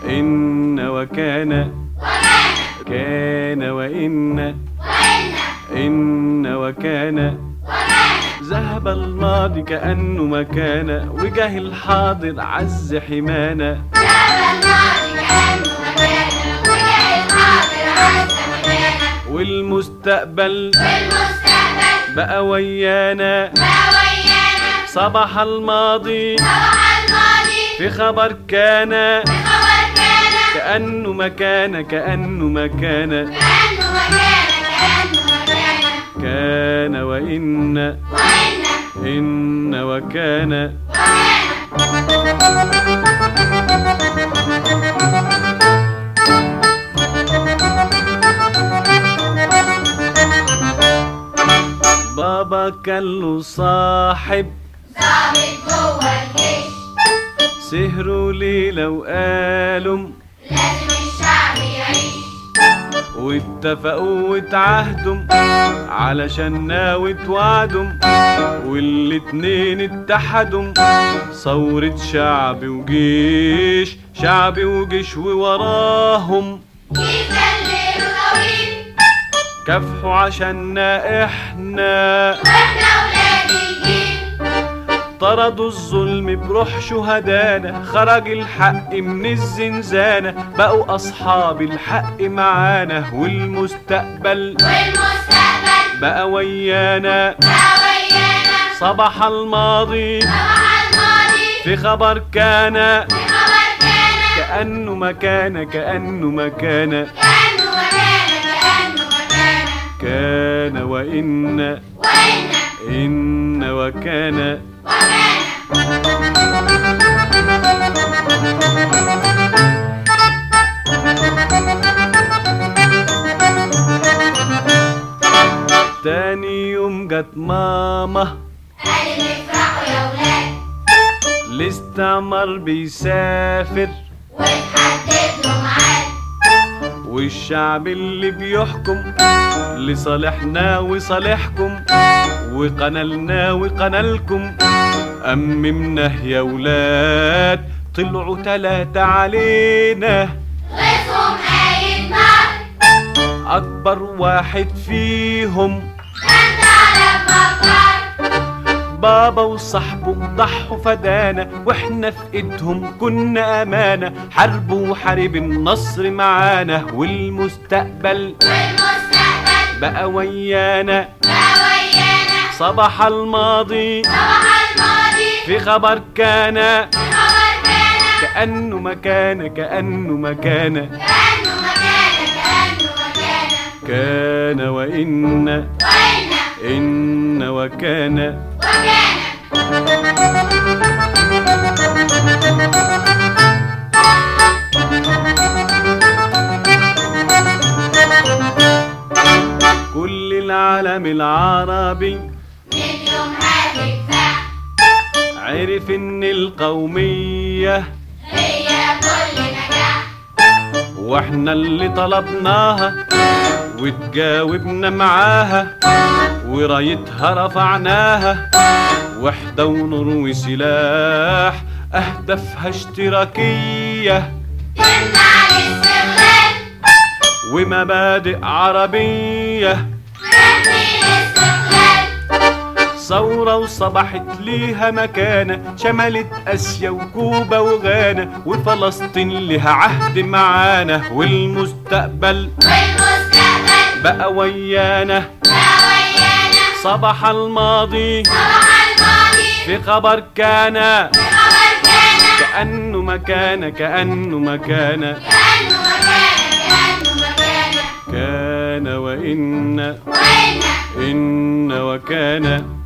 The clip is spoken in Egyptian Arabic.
إن وكان كان وإن إن وكان ذهب الماضي كأنه ما كان وجه الحاضر عز حمانا والمستقبل بقى ويانا صباح الماضي في خبر كان كأنه ما كان كأنه ما كان كان وإن إن وكان بابا كان له صاحب ظابط جوه الجيش سهروا ليلة وقالوا لازم الشعب يعيش واتفقوا واتعهدوا علشان ناوي توعدوا والاتنين اتحدوا ثورة شعب وجيش شعب وجيش ووراهم كيف الليل طويل كافحوا عشاننا احنا واحنا ولاد الجيل طردوا الظلم بروح شهدانا خرج الحق من الزنزانة بقوا أصحاب الحق معانا والمستقبل والمستقبل بقى ويانا بقى ويانا صباح الماضي صباح الماضي في خبر كان في خبر كان كأنه ما كان كأنه ما كان كأنه وكان كأنه وكان كان وإن وإن إن وكان وكان تاني يوم جت ماما قال افرحوا يا ولاد الاستعمار بيسافر وتحدد له ميعاد والشعب اللي بيحكم لصالحنا وصالحكم وقنالنا وقنالكم أممنا يا ولاد طلعوا تلاتة علينا غيظهم قايد نار أكبر واحد فيهم انت على المطار بابا وصاحبه ضحوا فدانا واحنا في ايدهم كنا امانه حاربوا وحارب النصر معانا والمستقبل والمستقبل بقى ويانا بقى ويانا صباح الماضي صباح الماضي في خبر كان في خبر كان كأنه ما كان كأنه ما كان كأنه مكان كأنه مكان كان وإن وإن إن وكان وكان كل العالم العربي من يومها تكفح عرف إن القومية هي كل نجاح واحنا اللي طلبناها وتجاوبنا معاها ورايتها رفعناها وحدة ونور وسلاح أهدافها اشتراكية تمنع الاستغلال ومبادئ عربية تحمي الاستقلال ثورة وصبحت ليها مكانة شملت آسيا وكوبا وغانا وفلسطين لها عهد معانا والمستقبل والمستقبل بقى ويانا بقى ويانا صباح الماضي صباح الماضي في خبر كان في خبر كان كأنه مكان كأنه مكان كأنه مكان كأنه مكان كان وإن وإن إن وكان